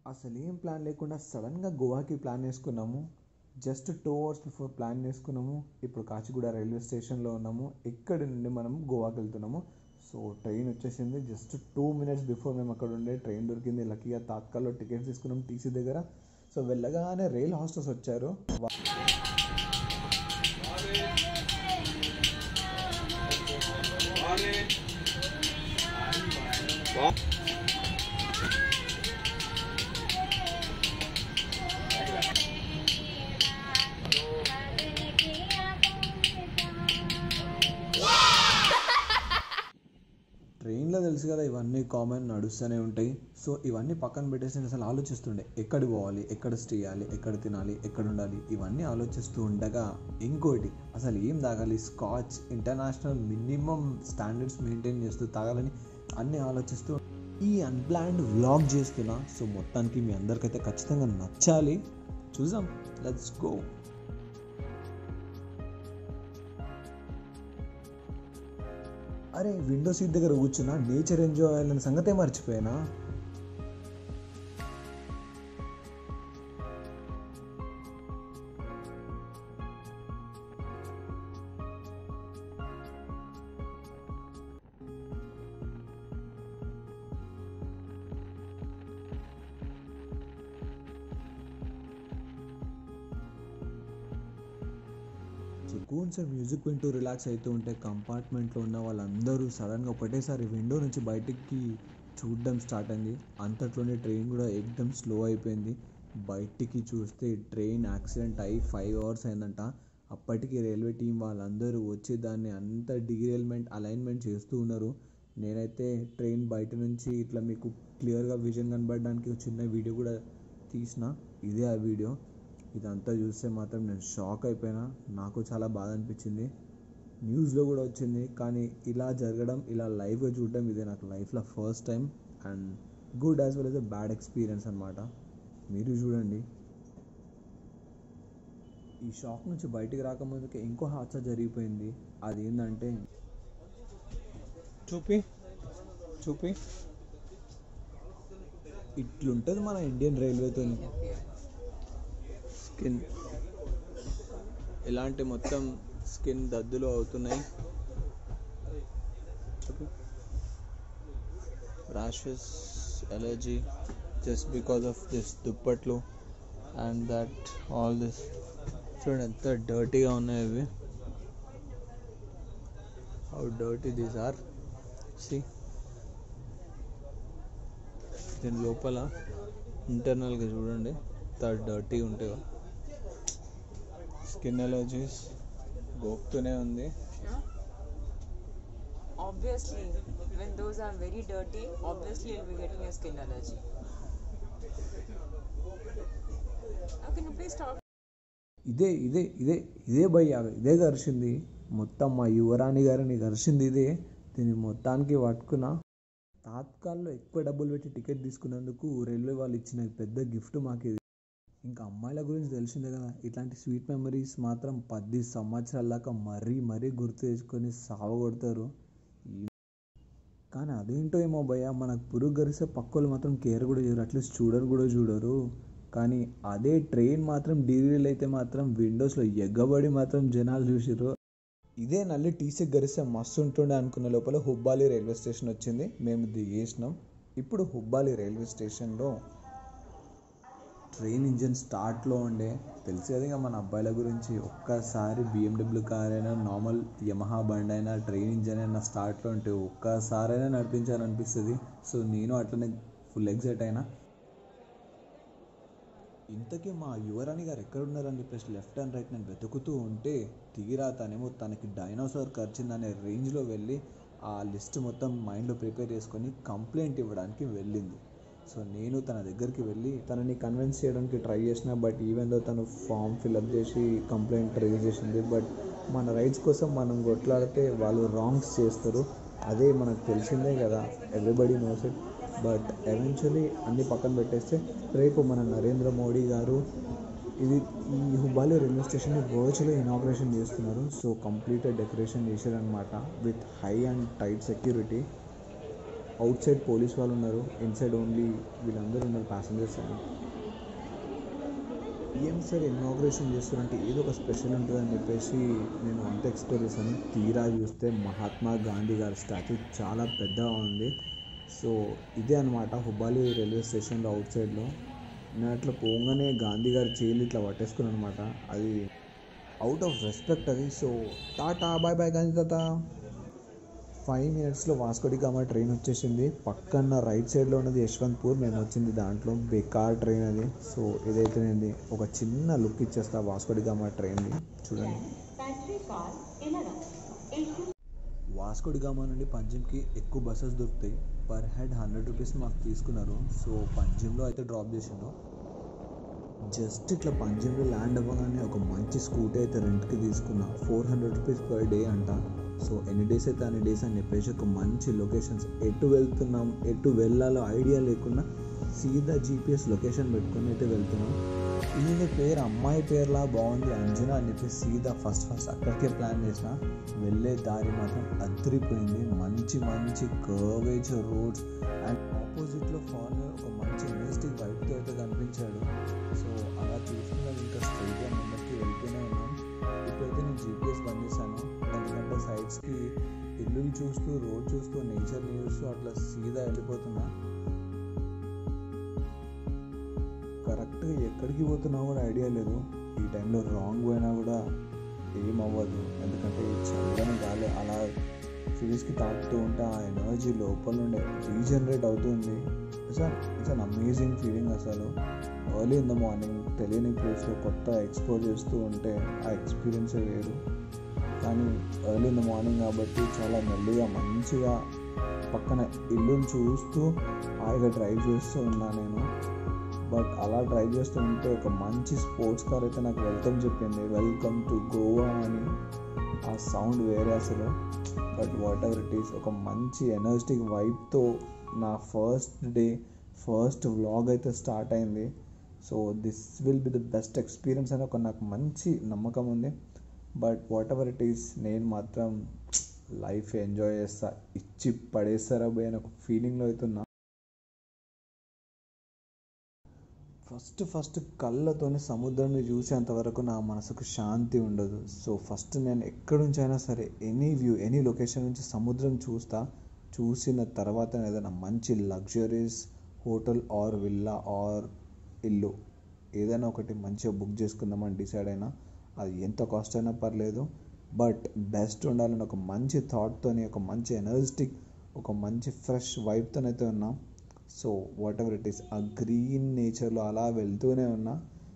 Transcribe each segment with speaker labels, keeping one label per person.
Speaker 1: అసలు ఏం ప్లాన్ లేకుండా సడన్గా గోవాకి ప్లాన్ వేసుకున్నాము just two hours before plan చేసుకున్నాము ఇప్పుడు కాచిగూడ రైల్వే స్టేషన్లో ఉన్నాము ఇక్కడి నుండి మనం గోవాకి వెళ్తున్నాము సో ట్రైన్ వచ్చేసింది జస్ట్ టూ మినిట్స్ బిఫోర్ మేము అక్కడ ఉండే ట్రైన్ దొరికింది లక్కీగా తాత్కాల్లో టికెట్స్ తీసుకున్నాం టీసీ దగ్గర సో వెళ్ళగానే రైల్ హాస్టల్స్ వచ్చారు వా- ట్రైన్లో తెలుసు కదా ఇవన్నీ కామన్ నడుస్తూనే ఉంటాయి సో ఇవన్నీ పక్కన పెట్టేసి నేను అసలు ఆలోచిస్తుండే ఎక్కడ పోవాలి ఎక్కడ స్టే చేయాలి ఎక్కడ తినాలి ఎక్కడ ఉండాలి ఇవన్నీ ఆలోచిస్తూ ఉండగా ఇంకోటి అసలు ఏం తాగాలి scotch international minimum standards maintain చేస్తూ తాగాలని అన్నీ ఆలోచిస్తూ ఈ అన్ప్లాన్డ్ వ్లాగ్ చేస్తున్నా సో మొత్తానికి మీ అందరికైతే ఖచ్చితంగా నచ్చాలి చూసాం లెట్స్ గో అరే విండో సీట్ దగ్గర కూర్చున్నా నేచర్ ఎంజాయ్ చేయాలన్న సంగతే మర్చిపోయానా సుకూన్ సార్ మ్యూజిక్ వింటూ రిలాక్స్ అవుతూ ఉంటే కంపార్ట్మెంట్లో ఉన్న వాళ్ళందరూ సడన్గా ఒకటేసారి విండో నుంచి బయటికి చూడడం స్టార్ట్ అయింది అంతట్లోనే ట్రైన్ కూడా ఎక్దమ్ స్లో అయిపోయింది బయటికి చూస్తే ట్రైన్ యాక్సిడెంట్ అయ్యి ఫైవ్ అవర్స్ అయిందంట అప్పటికి రైల్వే టీం వాళ్ళందరూ వచ్చి దాన్ని అంత డిగ్రేల్మెంట్ అలైన్మెంట్ చేస్తూ ఉన్నారు నేనైతే ట్రైన్ బయట నుంచి ఇట్లా మీకు క్లియర్గా విజన్ కనబడడానికి ఒక చిన్న వీడియో కూడా తీసిన ఇదే ఆ వీడియో ఇదంతా చూస్తే మాత్రం నేను షాక్ అయిపోయినా నాకు చాలా బాధ అనిపించింది న్యూస్లో కూడా వచ్చింది కానీ ఇలా జరగడం ఇలా లైవ్గా చూడడం ఇదే నాకు లైఫ్లో first time and good as well as a bad experience అనమాట మీరు చూడండి ఈ షాక్ నుంచి బయటికి రాకముందుకే ఇంకో హాదసా జరిగిపోయింది అది ఏంటంటే చూపి చూపి ఇట్లుంటుంది మన ఇండియన్ రైల్వేతో స్కిన్ ఇలాంటి మొత్తం స్కిన్ దద్దులు అవుతున్నాయి చెప్పు rashes allergy just because of this దుప్పట్లు అండ్ దట్ ఆల్ దిస్ చూడండి ఎంత డర్టీగా ఉన్నాయి ఇవి how dirty these are see దీని లోపల ఇంటర్నల్గా చూడండి ఎంత డర్టీ ఉంటాయో స్కిన్ ఎలర్జీస్ గోక్తూనే ఉంది
Speaker 2: Obviously, when those are very dirty, obviously you'll be getting a skin allergy. Now, can you please talk?
Speaker 1: ఇదే ఇదే ఇదే ఇదే భయ్య ఇదే గరిచింది మొత్తం మా యువరాణి గారిని గరిచింది ఇదే దీన్ని మొత్తానికి పట్టుకున్న తాత్కాల్లో ఎక్కువ డబ్బులు పెట్టి టికెట్ తీసుకున్నందుకు రైల్వే వాళ్ళు ఇచ్చిన పెద్ద గిఫ్ట్ మాకు ఇది ఇంకా అమ్మాయిల గురించి తెలిసిందే కదా ఇట్లాంటి స్వీట్ మెమరీస్ మాత్రం పది సంవత్సరాల దాకా మరీ మరీ గుర్తు తెచ్చుకొని సావగొడతారు ఈ- కానీ అదేంటో ఏమో భయ్య మనకు పురుగు గరిస్తే పక్కోళ్ళు మాత్రం కేర్ కూడా చేయరు అట్లీస్ట్ చూడరు కూడా చూడరు కానీ అదే ట్రైన్ మాత్రం డీరీల్ అయితే మాత్రం విండోస్లో ఎగ్గబడి మాత్రం జనాలు చూసిర్రు ఇదే నల్లి టీసీ గరిస్తే మస్తు ఉంటుండే అనుకున్న లోపల హుబ్బాలి రైల్వే స్టేషన్ వచ్చింది మేము దిగేసినాం ఇప్పుడు హుబ్బాలి రైల్వే స్టేషన్లో ట్రైన్ ఇంజన్ స్టార్ట్లో ఉండే తెలుసు కదా ఇక మన అబ్బాయిల గురించి ఒక్కసారి బిఎండబ్ల్యూ కార్ అయినా నార్మల్ యమహా బండి అయినా ట్రైన్ ఇంజన్ అయినా స్టార్ట్లో ఉంటే ఒక్కసారైనా నడిపించాలనిపిస్తుంది సో నేను అట్లనే ఫుల్ ఎగ్జైట్ అయినా ఇంతకీ మా యువరాణి గారు ఎక్కడ ఉన్నారని చెప్పేసి లెఫ్ట్ అండ్ రైట్ నేను వెతుకుతూ ఉంటే తీరా తనేమో తనకి డైనోసార్ ఖర్చిందనే రేంజ్లో వెళ్ళి ఆ లిస్ట్ మొత్తం మైండ్లో ప్రిపేర్ చేసుకొని కంప్లైంట్ ఇవ్వడానికి వెళ్ళింది సో నేను తన దగ్గరికి వెళ్ళి తనని కన్విన్స్ చేయడానికి ట్రై చేసిన బట్ ఈవెన్ దో తను ఫామ్ ఫిల్అప్ చేసి కంప్లైంట్ రైజ్ చేసింది బట్ మన రైట్స్ కోసం మనం కొట్లాడితే వాళ్ళు రాంగ్స్ చేస్తారు అదే మనకు తెలిసిందే కదా everybody knows it but eventually అన్ని పక్కన పెట్టేస్తే రేపు మన నరేంద్ర మోడీ గారు ఇది ఈ హుబ్బాలి రైల్వే స్టేషన్ వర్చువల్గా ఇనాగ్రేషన్ చేస్తున్నారు సో కంప్లీట్ డెకరేషన్ చేశారనమాట with high and tight security outside police వాళ్ళు ఉన్నారు ఇన్సైడ్ ఓన్లీ వీళ్ళందరూ ఉన్నారు ప్యాసింజర్స్ అని ఏం సార్ ఇనాగ్రేషన్ చేస్తారంటే ఏదో ఒక స్పెషల్ ఉంటుందని చెప్పేసి నేను అంత ఎక్స్ప్లోర్ చేశాను తీరా చూస్తే మహాత్మా గాంధీ గారి స్టాచ్యూ చాలా పెద్దగా ఉంది సో ఇదే అనమాట హుబ్బాలి రైల్వే స్టేషన్లో అవుట్ సైడ్లో నేను అట్లా పోగానే గాంధీ గారి చేతులు ఇట్లా పట్టేసుకున్నాను అనమాట అది అవుట్ ఆఫ్ రెస్పెక్ట్ అది so tata bye bye Gandhi తాత ఫైవ్ మినిట్స్లో వాస్కోడి గామా ట్రైన్ వచ్చేసింది పక్కన రైట్ సైడ్లో ఉన్నది యశ్వంత్పూర్ మేము వచ్చింది దాంట్లో బేకార్ ట్రైన్ అది సో ఇదైతేనేది ఒక చిన్న లుక్ ఇచ్చేస్తా వాస్కోడి గామా ట్రైన్ది చూడండి
Speaker 3: Pantry car in a rush. Issue
Speaker 1: Vasco da Gama నుండి పంజిమ్కి ఎక్కువ బస్సెస్ దొరుకుతాయి పర్ హెడ్ హండ్రెడ్ రూపీస్ మాకు తీసుకున్నారు సో పంజిమ్లో అయితే డ్రాప్ చేసిండు జస్ట్ ఇట్లా పంజిమ్లో ల్యాండ్ అవ్వగానే ఒక మంచి స్కూటీ అయితే రెంట్కి తీసుకున్నా four hundred rupees per day అంట సో ఎన్ని డేస్ అయితే అన్ని డేస్ అని చెప్పేసి ఒక మంచి లొకేషన్స్ ఎటు వెళ్తున్నాం ఎటు వెళ్ళాలో ఐడియా లేకుండా సీదా జీపీఎస్ లొకేషన్ పెట్టుకొని అయితే వెళ్తున్నాం ఈయన పేరు అమ్మాయి పేరులా బాగుంది అంజనా అని చెప్పి సీదా ఫస్ట్ ఫస్ట్ అక్కడికే ప్లాన్ చేసిన వెళ్ళే దారి మాత్రం అదిరిపోయింది మంచి మంచి కర్వేచర్ రోడ్స్ అండ్ ఆపోజిట్లో ఫార్నర్ ఒక మంచి ఎనర్జిటిక్ వైబ్తో అయితే కనిపించాడు సో అలా చూసుకున్నా ఇంకా స్ట్రైట్గా ముందరికి వెళ్తూనే ఉన్నాం ఇప్పుడైతే నేను జీపీఎస్ బంద్ చేశాను ఎందుకంటే సైడ్స్కి ఇల్లులు చూస్తూ రోడ్ చూస్తూ నేచర్ని చూస్తూ అట్లా సీదా వెళ్ళిపోతున్నా కరెక్ట్గా ఎక్కడికి పోతున్నా కూడా ఐడియా లేదు ఈ టైంలో రాంగ్ పోయినా కూడా ఏం అవ్వదు ఎందుకంటే ఈ చల్లని గాలి అలా ఫేస్కి తాకుతూ ఉంటే ఆ ఎనర్జీ లోపల నుండి రీజనరేట్ అవుతుంది it's it's an amazing feeling అసలు ఎర్లీ ఇన్ ద మార్నింగ్ తెలియని ప్లేస్లో కొత్త ఎక్స్ప్లోర్ చేస్తూ ఉంటే ఆ ఎక్స్పీరియన్సే వేరు కానీ ఎర్లీ ఇన్ ద మార్నింగ్ కాబట్టి చాలా మెల్లిగా మంచిగా పక్కన ఇల్లుని చూస్తూ హాయిగా డ్రైవ్ చేస్తూ ఉన్నా నేను బట్ అలా డ్రైవ్ చేస్తూ ఉంటే ఒక మంచి స్పోర్ట్స్ కార్ అయితే నాకు వెల్కమ్ చెప్పింది వెల్కమ్ టు గోవా అని ఆ సౌండ్ వేరే అసలు but whatever it is ఒక మంచి ఎనర్జెటిక్ వైబ్తో నా ఫస్ట్ డే ఫస్ట్ వ్లాగ్ అయితే స్టార్ట్ అయింది so this will be the best experience అని ఒక నాకు మంచి నమ్మకం ఉంది but whatever it is నేను మాత్రం లైఫ్ ఎంజాయ్ చేస్తా ఇచ్చి పడేస్తారా పోయి అని ఒక ఫీలింగ్లో అవుతున్నా ఫస్ట్ ఫస్ట్ కళ్ళతోనే సముద్రాన్ని చూసేంత వరకు నా మనసుకు శాంతి ఉండదు సో ఫస్ట్ నేను ఎక్కడి నుంచి అయినా సరే ఎనీ వ్యూ ఎనీ లొకేషన్ నుంచి సముద్రం చూస్తా చూసిన తర్వాత ఏదైనా మంచి luxuries hotel or villa or ఇల్లు ఏదైనా ఒకటి మంచిగా బుక్ చేసుకుందామని డిసైడ్ అయినా అది ఎంత కాస్ట్ అయినా పర్లేదు బట్ బెస్ట్ ఉండాలని ఒక మంచి థాట్తోని ఒక మంచి ఎనర్జెటిక్ ఒక మంచి ఫ్రెష్ వైబ్తోనైతే ఉన్నా so whatever it is ఆ గ్రీన్ నేచర్లో అలా వెళ్తూనే ఉన్నా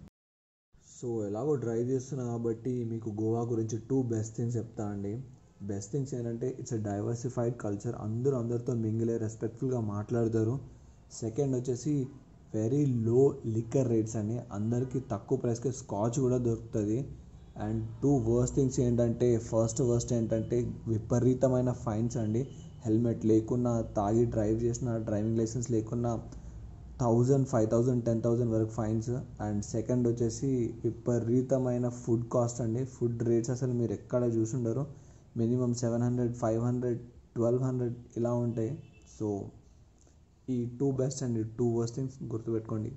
Speaker 1: సో ఎలాగో డ్రైవ్ చేస్తున్నా కాబట్టి మీకు గోవా గురించి టూ బెస్ట్ థింగ్స్ చెప్తా అండి బెస్ట్ థింగ్స్ ఏంటంటే ఇట్స్ ఎ డైవర్సిఫైడ్ కల్చర్ అందరూ అందరితో మింగిలే రెస్పెక్ట్ఫుల్గా మాట్లాడతారు సెకండ్ వచ్చేసి వెరీ లో లిక్కర్ రేట్స్ అండి అందరికీ తక్కువ ప్రైస్కి స్కాచ్ కూడా దొరుకుతుంది అండ్ టూ వర్స్ట్ థింగ్స్ ఏంటంటే ఫస్ట్ వర్స్ట్ ఏంటంటే విపరీతమైన ఫైన్స్ అండి హెల్మెట్ లేకున్నా తాగి డ్రైవ్ చేసిన డ్రైవింగ్ లైసెన్స్ లేకున్నా thousand five thousand ten thousand వరకు ఫైన్స్ అండ్ సెకండ్ వచ్చేసి విపరీతమైన ఫుడ్ కాస్ట్ అండి ఫుడ్ రేట్స్ అసలు మీరు ఎక్కడ చూసుండరు minimum seven hundred five hundred twelve hundred ఇలా ఉంటాయి సో ఈ టూ బెస్ట్ అండి టూ వర్స్ట్ థింగ్స్ గుర్తుపెట్టుకోండి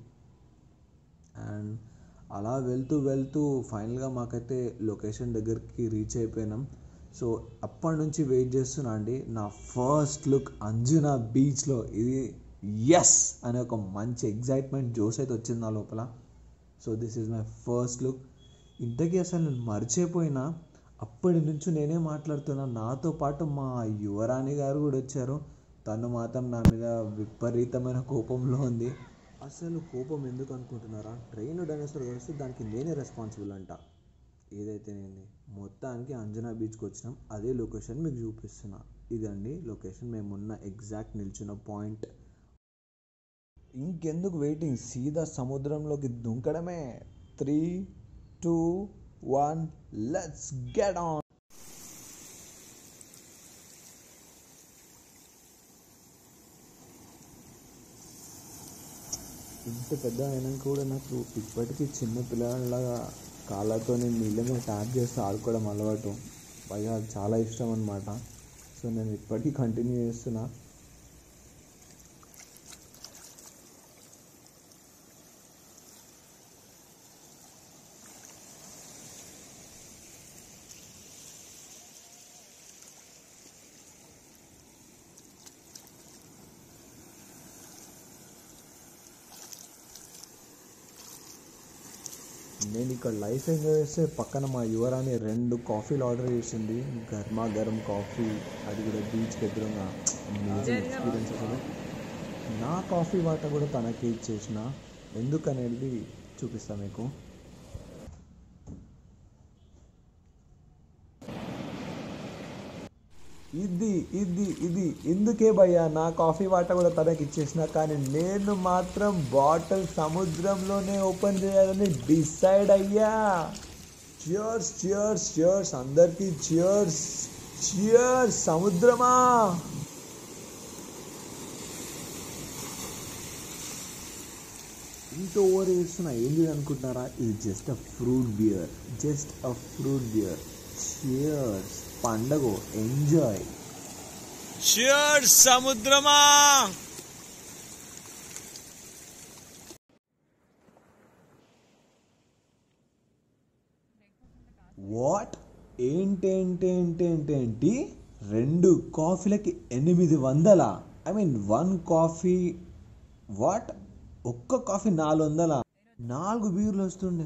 Speaker 1: అండ్ అలా వెళ్తూ వెళ్తూ ఫైనల్గా మాకైతే లొకేషన్ దగ్గరికి రీచ్ అయిపోయినాం సో అప్పటి నుంచి వెయిట్ చేస్తున్నా అండి నా ఫస్ట్ లుక్ అంజునా బీచ్లో ఇది ఎస్ అనే ఒక మంచి ఎగ్జైట్మెంట్ జోస్ అయితే వచ్చింది నా లోపల so this is my first look ఇంతకీ అసలు నేను మర్చిపోయినా అప్పటి నుంచి నేనే మాట్లాడుతున్నా నాతో పాటు మా యువరాణి గారు కూడా వచ్చారు తను మాత్రం నా మీద విపరీతమైన కోపంలో ఉంది అసలు కోపం ఎందుకు అనుకుంటున్నారా ట్రైన్ డైనోసార్ కలిస్తే దానికి నేనే రెస్పాన్సిబుల్ అంట ఏదైతే నేను మొత్తానికి అంజనా బీచ్కి వచ్చినాం అదే లొకేషన్ మీకు చూపిస్తున్నా ఇదండి లొకేషన్ మేమున్న ఎగ్జాక్ట్ నిల్చున్న పాయింట్ ఇంకెందుకు వెయిటింగ్ సీదా సముద్రంలోకి దుంకడమే three two one let's get on ఇంత పెద్ద అయినాక కూడా నాకు ఇప్పటికీ చిన్న పిల్లలాగా కాళ్ళతో నీళ్ళ మీద ట్యాప్ చేస్తూ ఆడుకోవడం అలవాటు పైగా అది చాలా ఇష్టం అనమాట సో నేను ఇప్పటికీ కంటిన్యూ చేస్తున్నా నేను ఇక్కడ లైఫ్ ఎంజాయ్ చేస్తే పక్కన మా యువరాని రెండు కాఫీలు ఆర్డర్ చేసింది గర్మా గరం కాఫీ అది కూడా బీచ్కి ఎదురుగా అమేజింగ్ ఎక్స్పీరియన్స్ అసలు నా కాఫీ వాట కూడా తనకి ఇచ్చేసిన ఎందుకనేది చూపిస్తా మీకు ఇది ఇది ఇది ఎందుకే భయ్యా నా కాఫీ వాట కూడా తనకి ఇచ్చేసిన కానీ నేను మాత్రం బాటిల్ సముద్రంలోనే ఓపెన్ చేయాలని డిసైడ్ అయ్యా చియర్స్ చియర్స్ చియర్స్ అందరికీ చియర్స్ చియర్స్ సముద్రమా ఇంత ఓవర్ చేస్తున్నా ఏంటి అనుకుంటున్నారా ఇది just a fruit beer just a fruit beer cheers పండగ ఎంజాయ్
Speaker 4: షియర్స్ సముద్రమా
Speaker 1: వాట్ ఏంటేంటేంటేంటేంటి రెండు కాఫీలకి ఎనిమిది వందల I mean one coffee what ఒక్క కాఫీ నాలుగు వందల నాలుగు బీర్లు వస్తుండే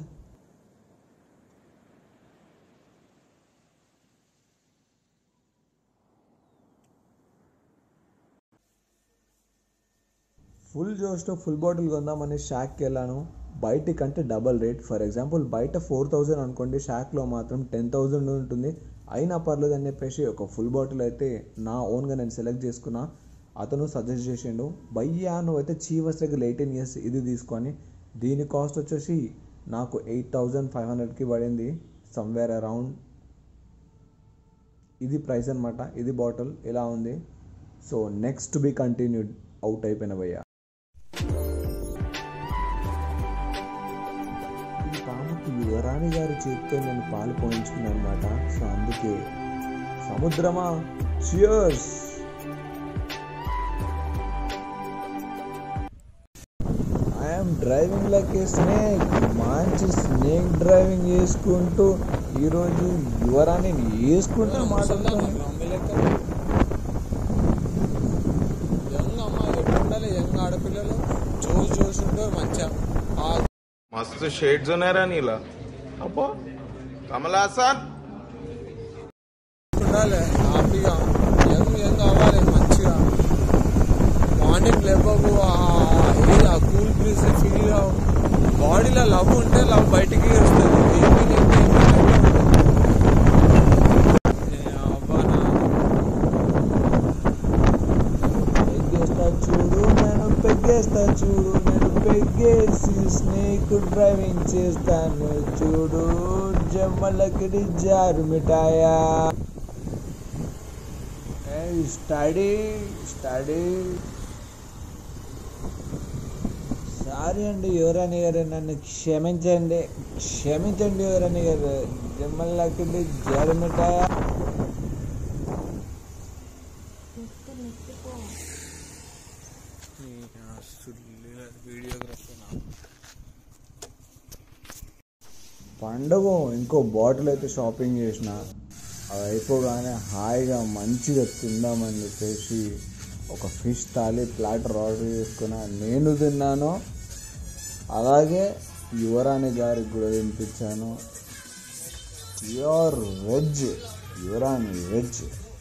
Speaker 1: ఫుల్ జోష్తో ఫుల్ బాటిల్ కొందామని షాక్కి వెళ్ళాను బయటికంటే డబల్ రేట్ ఫర్ ఎగ్జాంపుల్ బయట ఫోర్ థౌజండ్ అనుకోండి షాక్లో మాత్రం టెన్ థౌజండ్ ఉంటుంది అయినా పర్లేదు అని చెప్పేసి ఒక ఫుల్ బాటిల్ అయితే నా ఓన్గా నేను సెలెక్ట్ చేసుకున్నా అతను సజెస్ట్ చేసిండు భయ్యా నువ్వు అయితే చీవస్ దగ్గర ఎయిటీన్ ఇయర్స్ ఇది తీసుకొని దీని కాస్ట్ వచ్చేసి నాకు ఎయిట్ థౌజండ్ ఫైవ్ హండ్రెడ్కి పడింది సమ్వేర్ అరౌండ్ ఇది ప్రైస్ అనమాట ఇది బాటిల్ ఇలా ఉంది so next be continued out అయిపోయిన భయ్యా ఈ పాముకి యువరాణి గారి చేతితో నేను పాలు పోయించుకున్నాను అనమాట సో అందుకే సముద్రమా cheers I'm driving like a snake మంచి స్నేక్ డ్రైవింగ్ చేసుకుంటూ ఈరోజు యువరాణి వేసుకుంటూ మాట్లాడుతాను
Speaker 4: యంగ్ అమ్మాయి ఎట్లుండాలి యంగ్ ఆడపిల్లలు జోష్ జోష్ ఉంటారు మంచిగా ఆ
Speaker 5: मस्त शेड्स होणार नीला अप्पा कमला हासन
Speaker 4: ఉండాలి హ్యాపీగా యంగ్ యంగ్ అవ్వాలి మంచిగా మార్నింగ్ లేవకు ఆ కూల్ బ్రీజ్ ఫీల్ బాడీలో లవ్ ఉంటే లవ్ బయటికి వస్తుంది ఈవినింగ్
Speaker 1: పెగ్గేస్తా చూడు నేను పెగ్గేస్తా చూడు నేను పెగ్గేసి స్నేక్ డ్రైవింగ్ చేస్తాను చూడు జమ్మలకిడి జారు మిఠాయా స్టడీ స్టడీ సారీ అండి యువరాణి గారు నన్ను క్షమించండి క్షమించండి యువరాణి గారు జమ్మలకిడి జారు మిఠాయా
Speaker 4: వీడియోగ్రఫర్
Speaker 1: పండుగ ఇంకో బాటిల్ అయితే షాపింగ్ చేసిన అది అయిపోగానే హాయిగా మంచిగా తిందామని చెప్పేసి ఒక ఫిష్ థాలీ ప్లాటర్ ఆర్డర్ చేసుకున్నా నేను తిన్నాను అలాగే యువరాణి గారికి కూడా తినిపించాను ప్యూర్ వెజ్ యువరాణి వెజ్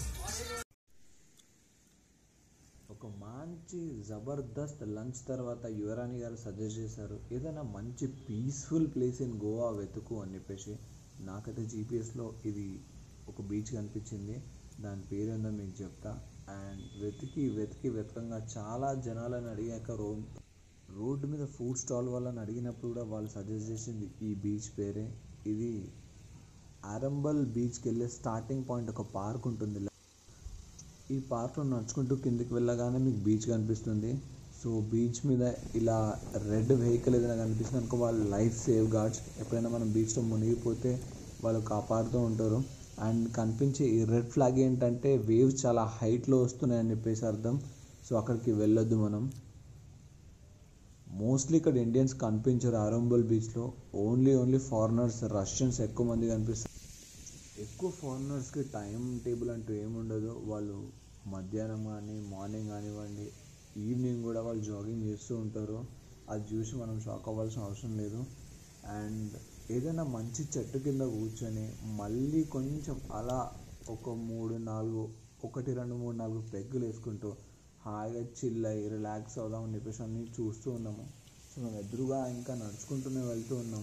Speaker 1: ఒక మంచి జబర్దస్త్ లంచ్ తర్వాత యువరాణి గారు సజెస్ట్ చేశారు ఏదైనా మంచి పీస్ఫుల్ ప్లేస్ ఇన్ గోవా వెతుకు అని చెప్పేసి నాకైతే జీపీఎస్లో ఇది ఒక బీచ్ కనిపించింది దాని పేరు ఏందో మీకు చెప్తా అండ్ వెతికి వెతికి వెతకంగా చాలా జనాలను అడిగాక రో రోడ్డు మీద ఫుడ్ స్టాల్ వాళ్ళని అడిగినప్పుడు కూడా వాళ్ళు సజెస్ట్ చేసింది ఈ బీచ్ పేరే ఇది ఆరంబల్ బీచ్కి వెళ్ళే స్టార్టింగ్ పాయింట్ ఒక పార్క్ ఉంటుంది ఈ పార్క్లో నడుచుకుంటూ కిందికి వెళ్ళగానే మీకు బీచ్ కనిపిస్తుంది సో బీచ్ మీద ఇలా రెడ్ వెహికల్ ఏదైనా కనిపిస్తుంది అనుకో వాళ్ళు లైఫ్ సేవ్ గార్డ్స్ ఎప్పుడైనా మనం బీచ్లో మునిగిపోతే వాళ్ళు కాపాడుతూ ఉంటారు అండ్ కనిపించే ఈ రెడ్ ఫ్లాగ్ ఏంటంటే వేవ్స్ చాలా హైట్లో వస్తున్నాయని చెప్పేసి అర్థం సో అక్కడికి వెళ్ళొద్దు మనం మోస్ట్లీ ఇక్కడ ఇండియన్స్ కనిపించరు ఆరంబల్ బీచ్లో ఓన్లీ ఓన్లీ ఫారినర్స్ రష్యన్స్ ఎక్కువ మంది కనిపిస్తారు ఎక్కువ ఫారినర్స్కి టైం టేబుల్ అంటూ ఏముండదు వాళ్ళు మధ్యాహ్నం కానీ మార్నింగ్ కానివ్వండి ఈవినింగ్ కూడా వాళ్ళు జాగింగ్ చేస్తూ ఉంటారు అది చూసి మనం షాక్ అవ్వాల్సిన అవసరం లేదు అండ్ ఏదైనా మంచి చెట్టు కింద కూర్చొని మళ్ళీ కొంచెం అలా ఒక మూడు నాలుగు ఒకటి రెండు మూడు నాలుగు పెగ్గులు వేసుకుంటూ హాయిగా చిల్ అయ్యి రిలాక్స్ అవుదాం అని చెప్పేసి అన్ని చూస్తూ ఉన్నాము సో మేము ఎదురుగా ఇంకా నడుచుకుంటూనే వెళ్తూ ఉన్నాం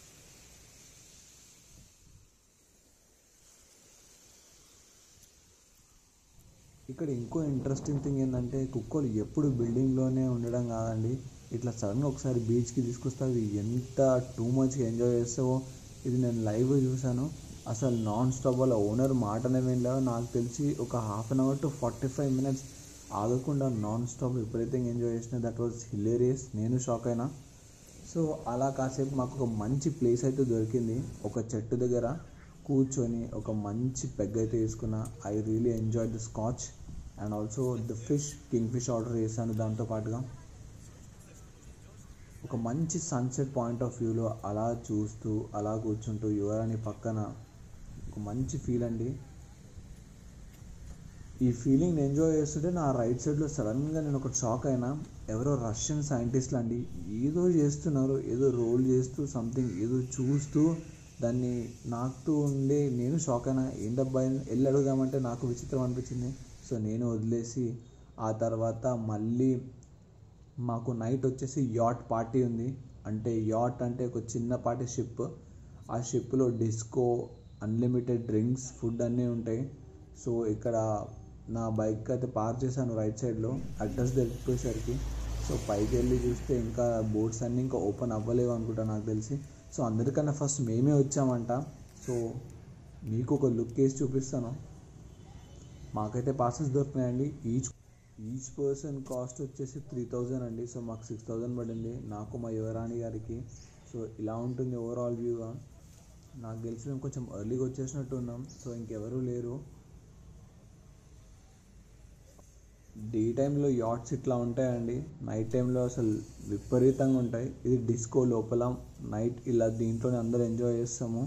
Speaker 1: ఇక్కడ ఇంకో ఇంట్రెస్టింగ్ థింగ్ ఏంటంటే కుక్కలు ఎప్పుడు బిల్డింగ్లోనే ఉండడం కాదండి ఇట్లా సడన్గా ఒకసారి బీచ్కి తీసుకొస్తే అవి ఎంత టూ మచ్గా ఎంజాయ్ చేస్తావో ఇది నేను లైవ్ చూశాను అసలు నాన్ స్టాప్ వాళ్ళ ఓనర్ మాటనే వినలేవు నాకు తెలిసి ఒక half an hour to forty five minutes ఆగకుండా నాన్ స్టాప్ విపరీతంగా ఎంజాయ్ చేసిన దట్ వాజ్ హిలేరియస్ నేను షాక్ అయినా సో అలా కాసేపు మాకు ఒక మంచి ప్లేస్ అయితే దొరికింది ఒక చెట్టు దగ్గర కూర్చొని ఒక మంచి పెగ్ అయితే తీసుకున్నా I really enjoy the scotch and also the fish king fish order చేశాను దాంతో పాటుగా ఒక మంచి సన్సెట్ పాయింట్ ఆఫ్ వ్యూలో అలా చూస్తూ అలా కూర్చుంటూ యువరాణి పక్కన ఒక మంచి ఫీల్ అండి ఈ ఫీలింగ్ ఎంజాయ్ చేస్తుంటే నా రైట్ సైడ్లో సడన్గా నేను ఒక షాక్ అయినా ఎవరో రష్యన్ సైంటిస్ట్లు అండి ఏదో చేస్తున్నారు ఏదో రోల్ చేస్తూ సంథింగ్ ఏదో చూస్తూ దాన్ని నాకుతూ ఉండే నేను షాక్ అయినా ఏంటబ్బా వెళ్ళి అడుగుదామంటే నాకు విచిత్రం అనిపించింది సో నేను వదిలేసి ఆ తర్వాత మళ్ళీ మాకు నైట్ వచ్చేసి యాట్ పార్టీ ఉంది అంటే యాట్ అంటే ఒక చిన్నపాటి షిప్ ఆ షిప్లో డిస్కో అన్లిమిటెడ్ డ్రింక్స్ ఫుడ్ అన్నీ ఉంటాయి సో ఇక్కడ నా బైక్ అయితే పార్క్ చేశాను రైట్ సైడ్లో అడ్రస్ తెలిపోయేసరికి సో పైకి వెళ్ళి చూస్తే ఇంకా బోట్స్ అన్నీ ఇంకా ఓపెన్ అవ్వలేవు అనుకుంటా నాకు తెలిసి సో అందరికన్నా ఫస్ట్ మేమే వచ్చామంట సో మీకు ఒక లుక్ వేసి చూపిస్తాను మాకైతే పాసెస్ దొరికినాయండి ఈచ్ ఈచ్ పర్సన్ కాస్ట్ వచ్చేసి త్రీ థౌజండ్ అండి సో మాకు సిక్స్ థౌజండ్ పడింది నాకు మా యువరాణి గారికి సో ఇలా ఉంటుంది ఓవరాల్ వ్యూగా నాకు తెలిసి మేము కొంచెం ఎర్లీగా వచ్చేసినట్టు ఉన్నాం సో ఇంకెవరూ లేరు డే టైంలో యాట్స్ ఇట్లా ఉంటాయండి నైట్ టైంలో అసలు విపరీతంగా ఉంటాయి ఇది డిస్కో లోపల నైట్ ఇలా దీంట్లోనే అందరూ ఎంజాయ్ చేస్తాము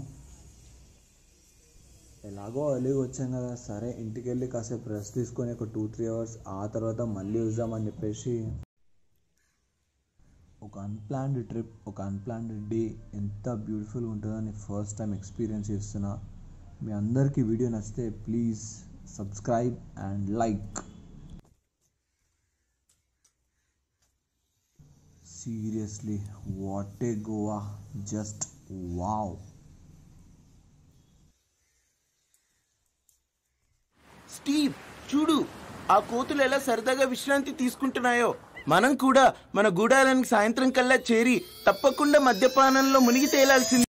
Speaker 1: ఎలాగో ఎర్లీగా వచ్చాం కదా సరే ఇంటికి వెళ్ళి కాసేపు రెస్ట్ తీసుకొని ఒక టూ త్రీ అవర్స్ ఆ తర్వాత మళ్ళీ వద్దామని చెప్పేసి ఒక అన్ప్లాన్డ్ ట్రిప్ ఒక అన్ప్లాన్డ్ డే ఎంత బ్యూటిఫుల్గా ఉంటుందని ఫస్ట్ టైం ఎక్స్పీరియన్స్ చేస్తున్నా మీ అందరికీ వీడియో నచ్చితే please subscribe and like seriously what a Goa just wow
Speaker 6: Steve చూడు ఆ కోతులు ఎలా సరదాగా విశ్రాంతి తీసుకుంటున్నాయో మనం కూడా మన గూడారానికి సాయంత్రం కల్లా చేరి తప్పకుండా మద్యపానంలో మునిగి తేలాల్సింది